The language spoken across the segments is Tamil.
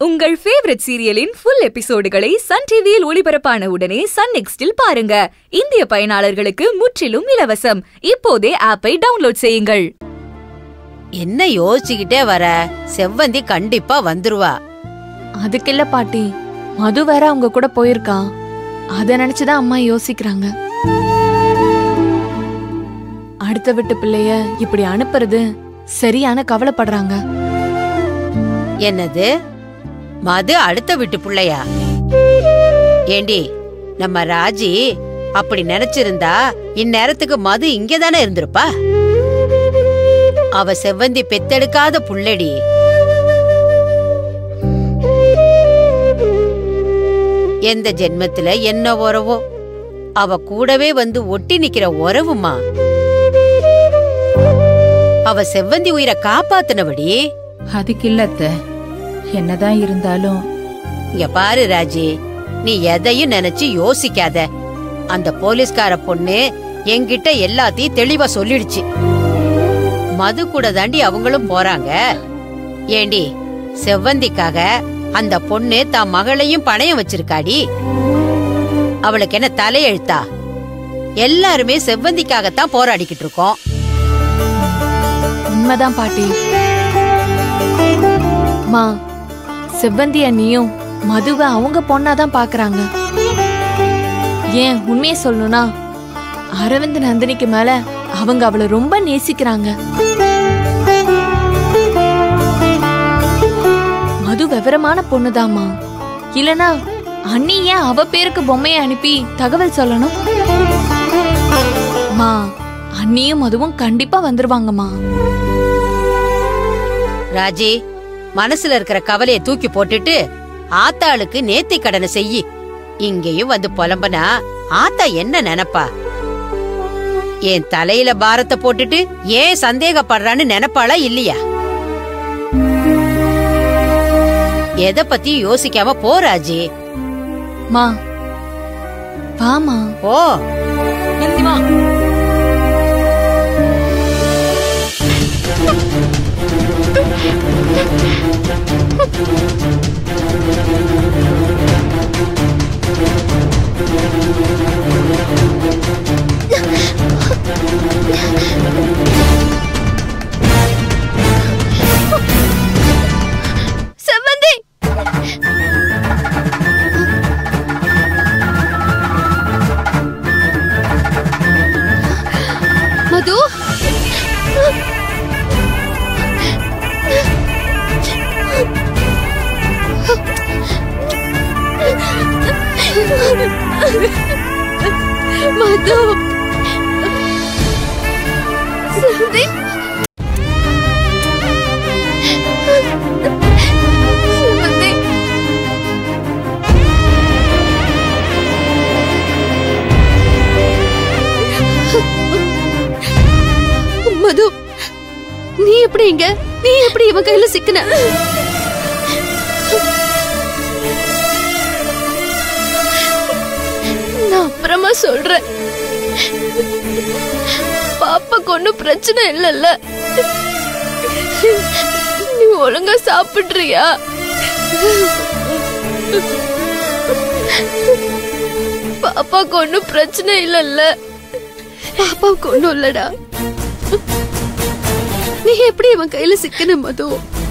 உங்கள் ஃபேவரட் சீரியலின் ஃபுல் எபிசோடுகளை சன் டிவியில் ஒளிபரப்பான உடனே சன் நெக்ஸ்டில் பாருங்க இந்திய பயனாளர்களுக்கு முற்றிலும் இலவசம் இப்போதே ஆப்பை டவுன்லோட் செய்யுங்கள் என்ன யோசிச்சுக்கிட்டே வர செவ்வந்தி கண்டிப்பா வந்துருவா அதுக்கில்ல பாட்டி மது வேற அவங்க கூட போயிருக்கா அத நினைச்சுதான் அம்மா யோசிக்கிறாங்க அடுத்த வீட்டு பிள்ளைய இப்படி அனுப்புறது சரியான கவலைப்படுறாங்க என்னது மது அடுத்த வீட்டு புள்ளையா ஏண்டி நம்ம ராஜி அப்படி நினைச்சிருந்தா இந்நேரத்துக்கு மது இங்கதானே இருந்திருப்பா அவ செவ்வந்தி பெத்தெடுக்காத புள்ளடி எந்த ஜென்மத்துல என்ன உறவோ அவ கூடவே வந்து ஒட்டி நிக்கிற உறவுமா அவ செவ்வந்தி உயிரை காப்பாத்துனபடி அதுக்கு இல்ல அத்தை என்னதான் இருந்தாலும் இங்க பாரு ராஜி நீ எதையும் நினைச்சு யோசிக்காத அந்த போலீஸ்கார பொண்ணு என்கிட்ட எல்லாத்தையும் தெளிவா சொல்லிடுச்சு மது கூட தாண்டி அவங்களும் போறாங்க ஏண்டி செவ்வந்திக்காக அந்த பொண்ணு தான் மகளையும் பணையம் வச்சிருக்காடி அவளுக்கு என்ன தலையெழுத்தா எல்லாருமே செவ்வந்திக்காகத்தான் போராடிக்கிட்டு இருக்கோம் உண்மைதான் பாட்டி மா செவ்வந்தி அண்ணியும் மதுவை அவங்க பொண்ணாதான் பாக்குறாங்க ஏன் உண்மையை சொல்லணும்னா அரவிந்த் நந்தினிக்கு மேல அவங்க அவளை ரொம்ப நேசிக்கிறாங்க மது விவரமான பொண்ணுதாம்மா இல்லனா அண்ணி ஏன் அவ பேருக்கு பொம்மையை அனுப்பி தகவல் சொல்லணும் மா அண்ணியும் மதுவும் கண்டிப்பா வந்துருவாங்கம்மா ராஜி மனசுல இருக்கிற கவலைய தூக்கி போட்டுட்டு ஆத்தாளுக்கு நேத்தி கடனை செய்யி இங்கேயும் வந்து புலம்பனா ஆத்தா என்ன நினைப்பா என் தலையில பாரத்தை போட்டுட்டு ஏன் சந்தேகப்படுறான்னு நினைப்பாளா இல்லையா எத பத்தி யோசிக்காம போ ராஜி மா வாமா ஓ செவ்வந்தி மது மது செவ்வந்தி செவ்வந்தி மது நீ எப்படி இங்க நீ எப்படி இவன் கையில சிக்கின நான் அப்புறமா சொல்றேன் பாப்பாக்கு ஒன்னும் பிரச்சனை இல்லைல்ல நீ ஒழுங்கா சாப்பிடுறியா பாப்பாக்கு ஒன்னும் பிரச்சனை இல்லைல்ல பாப்பாவுக்கு ஒன்னும் இல்லடா நீ எப்படி இவன் கையில சிக்கன மது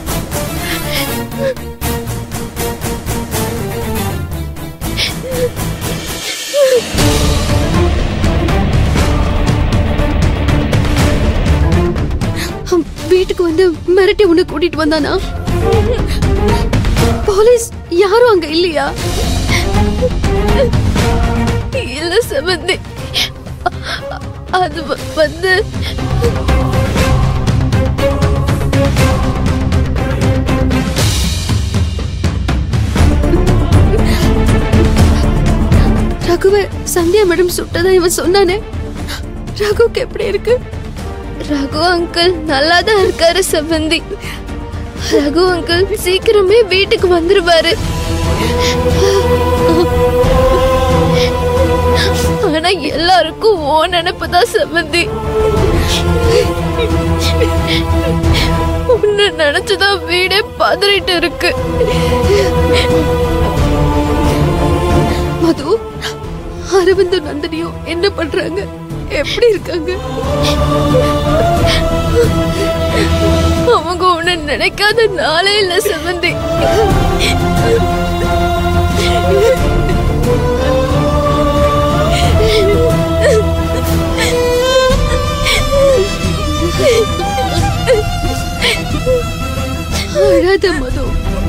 அவன் வீட்டுக்கு வந்து மிரட்டி உன்னை கூட்டிட்டு வந்தானா போலீஸ் யாரும் அங்க இல்லையா இல்ல செவந்தி அது வ- வந்து ரகுவ சந்தியா மேடம் சுட்டதா இவன் சொன்னானே ரகுக்கு எப்படி இருக்கு ரகு அங்கிள் நல்லா தான் இருக்காரு செவ்வந்தி ரகு அங்கிள் சீக்கிரமே வீட்டுக்கு வந்துருவாரு ஆனா எல்லாருக்கும் ஓ நினைப்பு தான் செவ்வந்தி உன்னை நினைச்சுதான் வீடே பதறிட்டு இருக்கு அரவிந்தும் நந்தினியும் என்ன பண்றாங்க எப்படி இருக்காங்க அவங்க உன்னை நினைக்காத நாளே இல்ல செவந்தி அழாத மது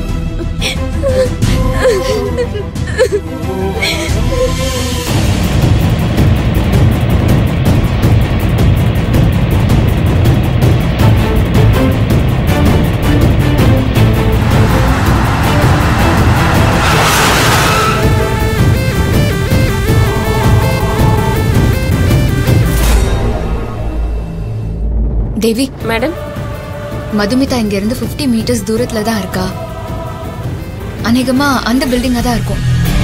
தேவி மேடம் மதுமிதா இங்க இருந்து 50 மீட்டர்ஸ் தூரத்துல தான் இருக்கா அநேகமா அந்த பில்டிங்கா தான் இருக்கும்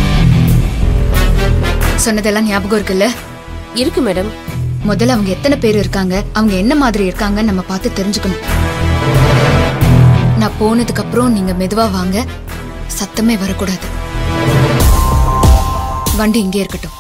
சொன்னதெல்லாம் ஞாபகம் இருக்குல்ல இருக்கு மேடம் முதல்ல அவங்க எத்தனை பேர் இருக்காங்க அவங்க என்ன மாதிரி இருக்காங்கன்னு நம்ம பார்த்து தெரிஞ்சுக்கணும் நான் போனதுக்கு அப்புறம் நீங்க மெதுவா வாங்க சத்தமே வரக்கூடாது வண்டி இங்கே இருக்கட்டும்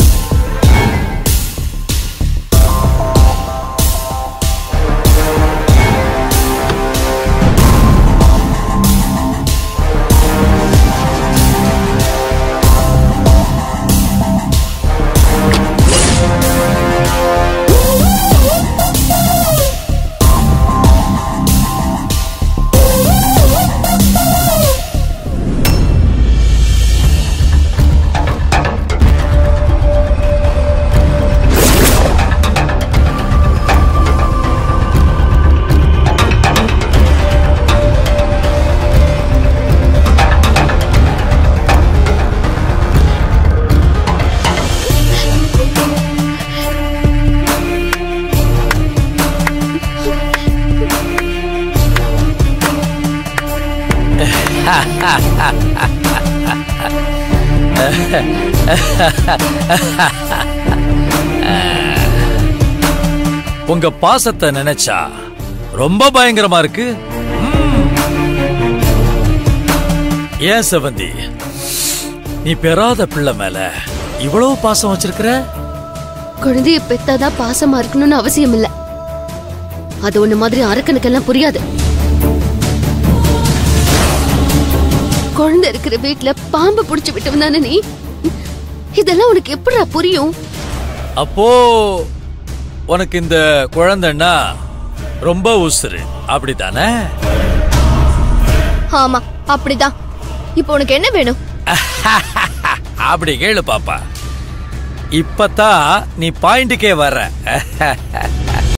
உங்க பாசத்தை நினைச்சா ரொம்ப பயங்கரமா இருக்கு ம். ஏன் செவந்தி நீ பெறாத பிள்ளை மேல இவ்வளவு பாசம் வச்சிருக்கிற குழந்தைய பெத்தாதான் பாசமா இருக்கணும்னு அவசியம் இல்ல அது ஒண்ணு மாதிரி அரக்கனுக்கெல்லாம் புரியாது குழந்தை இருக்கிற வீட்ல பாம்பு புடிச்சு விட்டவன் தானே நீ இதெல்லாம் உனக்கு எப்படிடா புரியும் அப்போ உனக்கு இந்த குழந்தைன்னா ரொம்ப உசுரு அப்படித்தானே ஆமா அப்படிதான் இப்போ உனக்கு என்ன வேணும் அப்படி கேளு பாப்பா இப்பதான் நீ பாயிண்ட்டுக்கே வர்ற